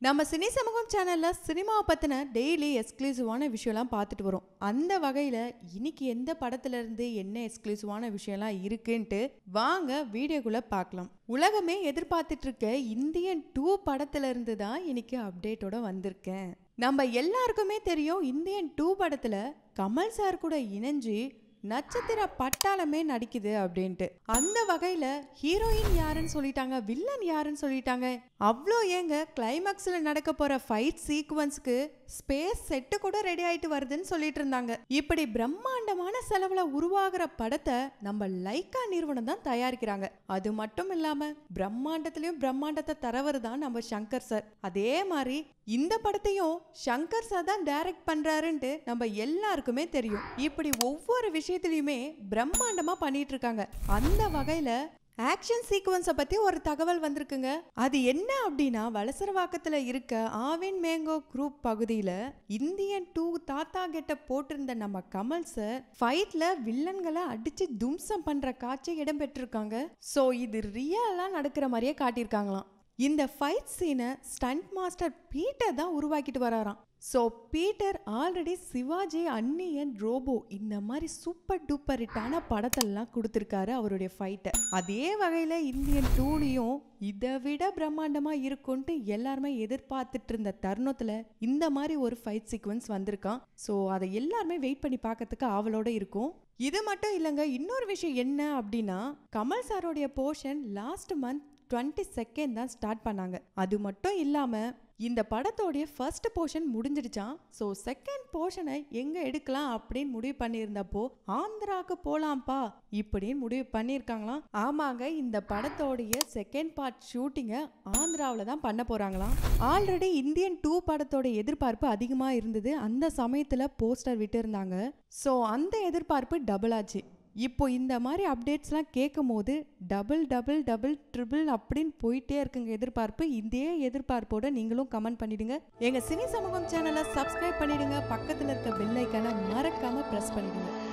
நம்ம சினி சமூகம் சேனல்ல சினிமாவை பத்தின டெய்லி எக்ஸ்க்ளூசிவான விஷயம்லாம் பார்த்துட்டு வரோம் அந்த வகையில இன்னைக்கு எந்த படத்துல இருந்து என்ன எக்ஸ்க்ளூசிவான விஷயம்லாம் இருக்குன்ட்டு வாங்க வீடியோக்குள்ள பார்க்கலாம் உலகமே எதிர்பார்த்துட்டு இருக்க இந்தியன் டூ படத்துல இருந்து தான் இன்னைக்கு அப்டேட்டோட வந்திருக்கேன் நம்ம எல்லாருக்குமே தெரியும் இந்தியன் டூ படத்துல கமல் சார் கூட இணைஞ்சு நட்சத்திர பட்டாளமே நடிக்குது அப்படின்ட்டு அந்த வகையில ஹீரோயின் யாருன்னு சொல்லிட்டாங்க வில்லன் யாருன்னு சொல்லிட்டாங்க அவ்வளோ ஏங்க கிளைமாக்ஸ்ல நடக்க போற ஃபைட் சீக்வன்ஸ்க்கு ஸ்பேஸ் செட்டு கூட ரெடி ஆயிட்டு வருதுன்னு சொல்லிட்டு இருந்தாங்க இப்படி பிரம்மாண்டமான செலவுல உருவாகிற படத்தை நம்ம லைக்கா நிறுவனம் தான் தயாரிக்கிறாங்க அது மட்டும் இல்லாம பிரம்மாண்டத்திலயும் பிரம்மாண்டத்தை தரவர் தான் நம்ம சங்கர் சார் அதே மாதிரி இந்த படத்தையும் சங்கர் சார் தான் டைரக்ட் பண்றாருன்ட்டு நம்ம எல்லாருக்குமே தெரியும் இப்படி ஒவ்வொரு விஷயத்திலயுமே பிரம்மாண்டமா பண்ணிட்டு இருக்காங்க அந்த வகையில ஆக்ஷன் சீக்வன்ஸை பற்றி ஒரு தகவல் வந்திருக்குங்க அது என்ன அப்படின்னா வலசரவாக்கத்தில் இருக்க ஆவின் மேங்கோ குரூப் பகுதியில் இந்தியன் டூ தாத்தா கெட்ட போட்டிருந்த நம்ம கமல் சார் ஃபைட்டில் வில்லன்களை அடித்து தும்சம் பண்ணுற காட்சி இடம்பெற்றிருக்காங்க ஸோ இது ரியலாக நடக்கிற மாதிரியே காட்டியிருக்காங்களாம் இந்த ஃபைட் சீனை ஸ்டண்ட் மாஸ்டர் பீட்டர் தான் உருவாக்கிட்டு வராராம் so Peter already Sivaji Anniyan robo இந்த மாதிரி சூப்பர் டூப்பர் ஹிட்டான படத்தெல்லாம் கொடுத்துருக்காரு அவருடைய ஃபைட்டை அதே வகையில் இந்தியன் டூலையும் இதை விட பிரம்மாண்டமாக இருக்கும்ன்ட்டு எல்லாருமே எதிர்பார்த்துட்டு இருந்த தருணத்தில் இந்த மாதிரி ஒரு ஃபைட் சீக்வன்ஸ் வந்திருக்கான் ஸோ அதை எல்லாருமே வெயிட் பண்ணி பார்க்கறதுக்கு ஆவலோட இருக்கும் இது மட்டும் இல்லைங்க இன்னொரு விஷயம் என்ன அப்படின்னா கமல் சாரோடைய portion last month twenty second தான் ஸ்டார்ட் பண்ணாங்க அது மட்டும் இல்லாமல் இந்த படத்தோடைய ஃபர்ஸ்ட் போர்ஷன் முடிஞ்சிடுச்சான் ஸோ செகண்ட் போர்ஷனை எங்கே எடுக்கலாம் அப்படின்னு முடிவு பண்ணியிருந்தப்போ ஆந்திராவுக்கு போகலாம்ப்பா இப்படின்னு முடிவு பண்ணியிருக்காங்களாம் ஆமாங்க இந்த படத்தோடைய செகண்ட் பார்ட் ஷூட்டிங்கை ஆந்திராவில் தான் பண்ண போகிறாங்களாம் ஆல்ரெடி இந்தியன் டூ படத்தோட எதிர்பார்ப்பு அதிகமாக இருந்தது அந்த சமயத்தில் போஸ்டர் விட்டுருந்தாங்க ஸோ அந்த எதிர்பார்ப்பு டபுள் ஆச்சு இப்போ இந்த மாதிரி அப்டேட்ஸ்லாம் கேட்கும் போது டபுள் டபுள் டபுள் ட்ரிபிள் அப்படின்னு போயிட்டே இருக்குங்க எதிர்பார்ப்பு இதே எதிர்பார்ப்போட நீங்களும் கமெண்ட் பண்ணிடுங்க எங்க சினி சமூகம் சேனலை சப்ஸ்கிரைப் பண்ணிடுங்க பக்கத்தில் இருக்க பெல் ஐக்கானை மறக்காம ப்ரெஸ் பண்ணிடுங்க